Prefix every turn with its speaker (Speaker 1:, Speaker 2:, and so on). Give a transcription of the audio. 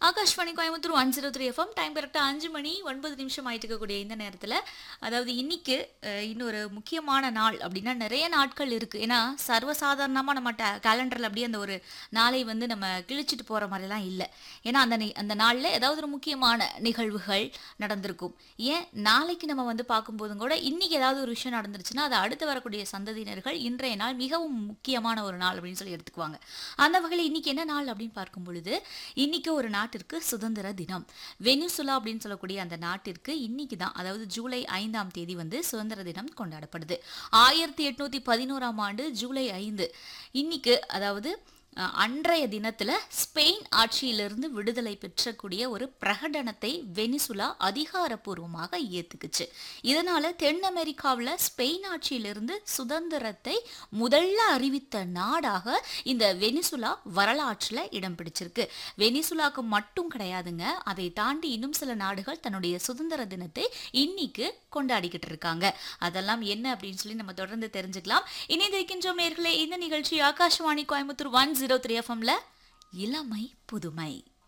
Speaker 1: Akashvani Coimbatore one zero three FM time கரெக்டாக அஞ்சு மணி ஒன்பது நிமிஷம் ஆயிட்டு இருக்கக்கூடிய இந்த நேரத்தில் அதாவது இன்னைக்கு அஹ், இன்னொரு முக்கியமான நாள் அப்படின்னா நிறைய நாட்கள் இருக்குது ஏன்னா சர்வசாதாரணமாக நம்ம கேலண்டரில் அப்படியே அந்த ஒரு நாளை வந்து நம்ம கிழிச்சிட்டு போகிற மாதிரிலாம் இல்லை ஏன்னா அந்த நி- அந்த நாளில் ஏதாவது ஒரு முக்கியமான நிகழ்வுகள் நடந்திருக்கும் ஏன் நாளைக்கு நம்ம வந்து பார்க்கும்போதும் கூட இன்னைக்கு ஏதாவது ஒரு விஷயம் நடந்துருச்சுன்னா அது அடுத்து வரக்கூடிய சந்ததியினர்கள் இன்றைய நாள் மிகவும் முக்கியமான ஒரு நாள் அப்படின்னு சொல்லி எடுத்துக்குவாங்க அந்த வகையில் இன்னைக்கு என்ன நாள் அப்படின்னு பார்க்கும் பொழுது இன்னைக்கு ஒரு நாட்டிற்கு சுதந்திர தினம் வெனிசுலா அப்படின்னு சொல்லக்கூடிய அந்த நாட்டிற்கு இன்னைக்கு தான் அதாவது ஜூலை ஐந்தாம் தேதி வந்து சுதந்திர தினம் கொண்டாடப்படுது ஆயிரத்தி எட்நூத்தி பதினோராம் ஆண்டு ஜூலை ஐந்து இன்னைக்கு அதாவது அஹ், அன்றைய தினத்துல ஸ்பெயின் ஆட்சியிலிருந்து விடுதலை பெற்றக்கூடிய ஒரு பிரகடனத்தை வெனிசுலா அதிகாரப்பூர்வமாக ஏத்துக்குச்சு இதனால தென் அமெரிக்காவில் ஸ்பெயின் ஆட்சியிலிருந்து சுதந்திரத்தை முதல்ல அறிவித்த நாடாக இந்த வெனிசுலா வரலாற்றில் இடம் பிடிச்சிருக்கு வெனிசுலாக்கு மட்டும் கிடையாதுங்க அதை தாண்டி இன்னும் சில நாடுகள் தன்னுடைய சுதந்திர தினத்தை இன்னைக்கு கொண்டாடிக்கிட்டு இருக்காங்க அதெல்லாம் என்ன அப்படின்னு சொல்லி நம்ம தொடர்ந்து தெரிஞ்சுக்கலாம் இணைந்திருக்கின்றோம் நேர்களே இந்த நிகழ்ச்சி Akashvani Coimbatore one zero three எஃப்எம்ல இளமை புதுமை